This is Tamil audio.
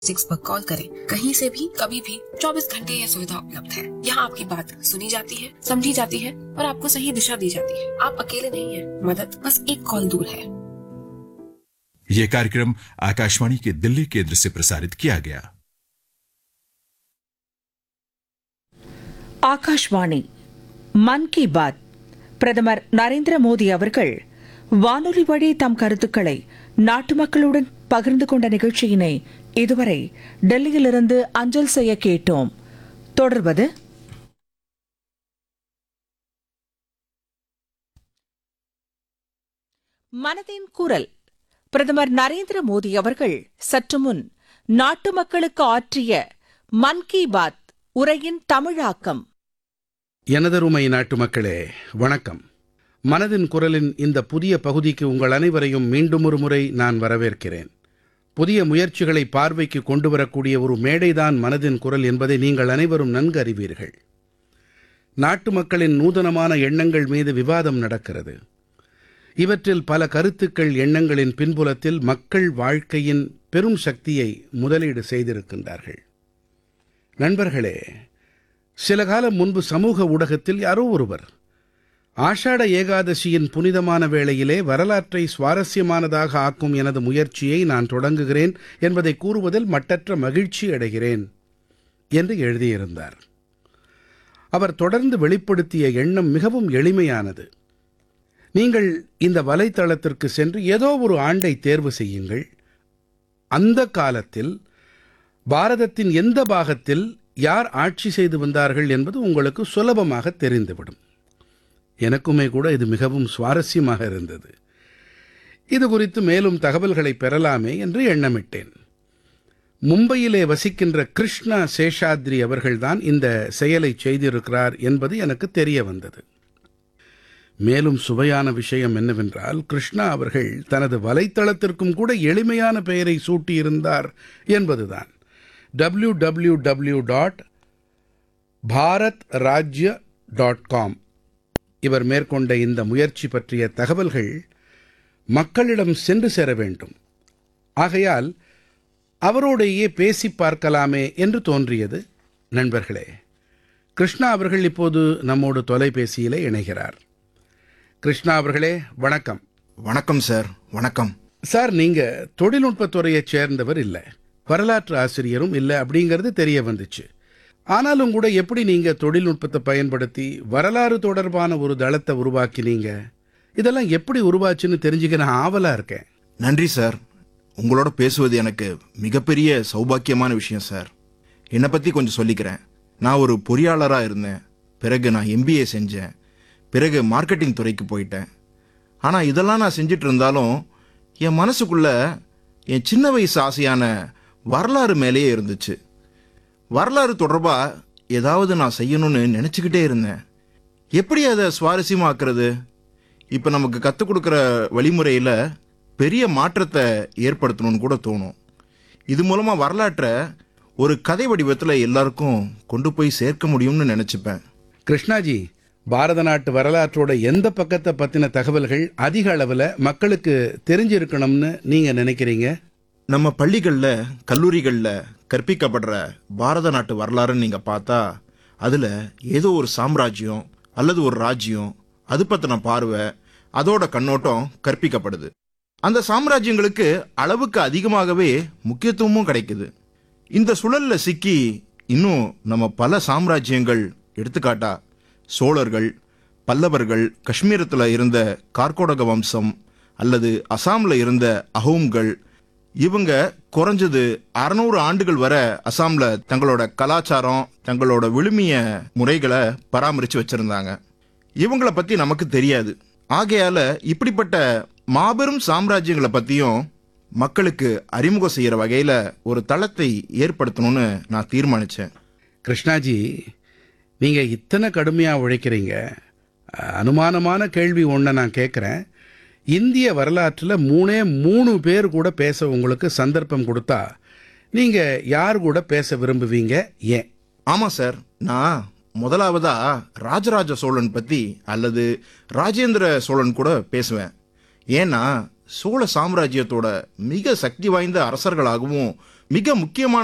सिक्स पर कॉल करें कहीं से भी कभी भी 24 घंटे यह सुविधा उपलब्ध है यहाँ आपकी बात सुनी जाती है समझी जाती है और आपको सही दिशा दी जाती है आप अकेले नहीं हैं मदद बस एक कॉल दूर है यह कार्यक्रम आकाशवाणी के दिल्ली केंद्र से प्रसारित किया गया ஆகாஷ்வாணி மன் கி பாத் பிரதமர் நரேந்திர மோடி அவர்கள் வானொலி வழி தம் கருத்துக்களை நாட்டு மக்களுடன் பகிர்ந்து கொண்ட நிகழ்ச்சியினை இதுவரை டெல்லியிலிருந்து அஞ்சல் செய்ய கேட்டோம் தொடர்வது மனதின் குரல் பிரதமர் நரேந்திர மோடி அவர்கள் சற்று முன் நாட்டு மக்களுக்கு ஆற்றிய மன் கி பாத் உரையின் தமிழாக்கம் எனதருமை நாட்டு மக்களே வணக்கம் மனதின் குரலின் இந்த புதிய பகுதிக்கு உங்கள் அனைவரையும் மீண்டும் ஒரு முறை நான் வரவேற்கிறேன் புதிய முயற்சிகளை பார்வைக்கு கொண்டு வரக்கூடிய ஒரு மேடைதான் மனதின் குரல் என்பதை நீங்கள் அனைவரும் நன்கு அறிவீர்கள் நாட்டு மக்களின் நூதனமான எண்ணங்கள் மீது விவாதம் நடக்கிறது இவற்றில் பல கருத்துக்கள் எண்ணங்களின் பின்புலத்தில் மக்கள் வாழ்க்கையின் பெரும் சக்தியை முதலீடு செய்திருக்கின்றார்கள் நண்பர்களே சில காலம் முன்பு சமூக ஊடகத்தில் யாரோ ஒருவர் ஆஷாட ஏகாதசியின் புனிதமான வேளையிலே வரலாற்றை சுவாரஸ்யமானதாக ஆக்கும் எனது முயற்சியை நான் தொடங்குகிறேன் என்பதை கூறுவதில் மட்டற்ற மகிழ்ச்சி அடைகிறேன் என்று எழுதியிருந்தார் அவர் தொடர்ந்து வெளிப்படுத்திய எண்ணம் மிகவும் எளிமையானது நீங்கள் இந்த வலைத்தளத்திற்கு சென்று ஏதோ ஒரு ஆண்டை தேர்வு செய்யுங்கள் அந்த காலத்தில் பாரதத்தின் எந்த பாகத்தில் யார் ஆட்சி செய்து வந்தார்கள் என்பது உங்களுக்கு சுலபமாக தெரிந்துவிடும் எனக்குமே கூட இது மிகவும் சுவாரஸ்யமாக இருந்தது இது குறித்து மேலும் தகவல்களை பெறலாமே என்று எண்ணமிட்டேன் மும்பையிலே வசிக்கின்ற கிருஷ்ணா சேஷாத்ரி அவர்கள்தான் இந்த செயலை செய்திருக்கிறார் என்பது எனக்கு தெரிய வந்தது மேலும் சுவையான விஷயம் என்னவென்றால் கிருஷ்ணா அவர்கள் தனது வலைத்தளத்திற்கும் கூட எளிமையான பெயரை சூட்டியிருந்தார் என்பதுதான் W W W dot Bharat Rajya dot com இவர் மேற்கொண்ட இந்த முயற்சி பற்றிய தகவல்கள் மக்களிடம் சென்று சேர வேண்டும் ஆகையால் அவரோடையே பேசி பார்க்கலாமே என்று தோன்றியது நண்பர்களே கிருஷ்ணா அவர்கள் இப்போது நம்மோடு தொலைபேசியிலே இணைகிறார் கிருஷ்ணா அவர்களே வணக்கம் வணக்கம் சார் வணக்கம் சார் நீங்க தொழில்நுட்பத் துறையைச் சேர்ந்தவர் இல்ல வரலாற்று ஆசிரியரும் இல்ல அப்படிங்கிறது தெரிய வந்துச்சு ஆனாலும் கூட எப்படி நீங்க தொழில்நுட்பத்தை பயன்படுத்தி வரலாறு தொடர்பான ஒரு தளத்தை உருவாக்கினீங்க இதெல்லாம் எப்படி உருவாச்சுன்னு தெரிஞ்சுக்க நான் ஆவலா இருக்கேன் நன்றி சார் உங்களோட பேசுவது எனக்கு மிகப்பெரிய சௌபாக்கியமான விஷயம் சார் என்னை பற்றி கொஞ்சம் சொல்லிக்கிறேன் நான் ஒரு பொறியாளராக இருந்தேன் பிறகு நான் எம்பிஏ செஞ்சேன் பிறகு மார்க்கெட்டிங் துறைக்கு போயிட்டேன் ஆனால் இதெல்லாம் நான் செஞ்சுட்டு இருந்தாலும் என் மனசுக்குள்ள என் சின்ன வயசு ஆசையான வரலாறு மேலேயே இருந்துச்சு வரலாறு தொடர்பாக ஏதாவது நான் செய்யணும்னு நினச்சிக்கிட்டே இருந்தேன் எப்படி அதை சுவாரஸ்யமாக்குறது இப்போ நமக்கு கற்றுக் கொடுக்குற வழிமுறையில் பெரிய மாற்றத்தை ஏற்படுத்தணும்னு கூட தோணும் இது மூலமாக வரலாற்றை ஒரு கதை வடிவத்தில் எல்லாருக்கும் கொண்டு போய் சேர்க்க முடியும்னு நினச்சிப்பேன் கிருஷ்ணாஜி பாரத நாட்டு வரலாற்றோட எந்த பக்கத்தை பத்தின தகவல்கள் அதிக அளவுல மக்களுக்கு தெரிஞ்சிருக்கணும்னு நீங்க நினைக்கிறீங்க நம்ம பள்ளிகளில் கல்லூரிகளில் கற்பிக்கப்படுற பாரத நாட்டு வரலாறுன்னு நீங்கள் பார்த்தா அதில் ஏதோ ஒரு சாம்ராஜ்யம் அல்லது ஒரு ராஜ்யம் அது பற்றின பார்வை அதோட கண்ணோட்டம் கற்பிக்கப்படுது அந்த சாம்ராஜ்யங்களுக்கு அளவுக்கு அதிகமாகவே முக்கியத்துவமும் கிடைக்குது இந்த சுழல்ல சிக்கி இன்னும் நம்ம பல சாம்ராஜ்யங்கள் எடுத்துக்காட்டா சோழர்கள் பல்லவர்கள் காஷ்மீரத்தில் இருந்த கார்கோடக வம்சம் அல்லது அசாமில் இருந்த அஹோம்கள் இவங்க குறைஞ்சது அறநூறு ஆண்டுகள் வரை அசாம்ல தங்களோட கலாச்சாரம் தங்களோட விழுமிய முறைகளை பராமரித்து வச்சிருந்தாங்க இவங்களை பற்றி நமக்கு தெரியாது ஆகையால இப்படிப்பட்ட மாபெரும் சாம்ராஜ்யங்களை பற்றியும் மக்களுக்கு அறிமுகம் செய்கிற வகையில் ஒரு தளத்தை ஏற்படுத்தணும்னு நான் தீர்மானித்தேன் கிருஷ்ணாஜி நீங்க இத்தனை கடுமையா உழைக்கிறீங்க அஹ், அனுமானமான கேள்வி ஒன்றை நான் கேட்குறேன் இந்திய வரலாற்றில் மூணே மூணு பேர் கூட பேச உங்களுக்கு சந்தர்ப்பம் கொடுத்தா நீங்க யார் கூட பேச விரும்புவீங்க ஏன் ஆமாம் சார் நான் முதலாவதா ராஜராஜ சோழன் பற்றி அல்லது ராஜேந்திர சோழன் கூட பேசுவேன் ஏன்னா சோழ சாம்ராஜ்யத்தோட மிக சக்தி வாய்ந்த அரசர்களாகவும் மிக முக்கியமான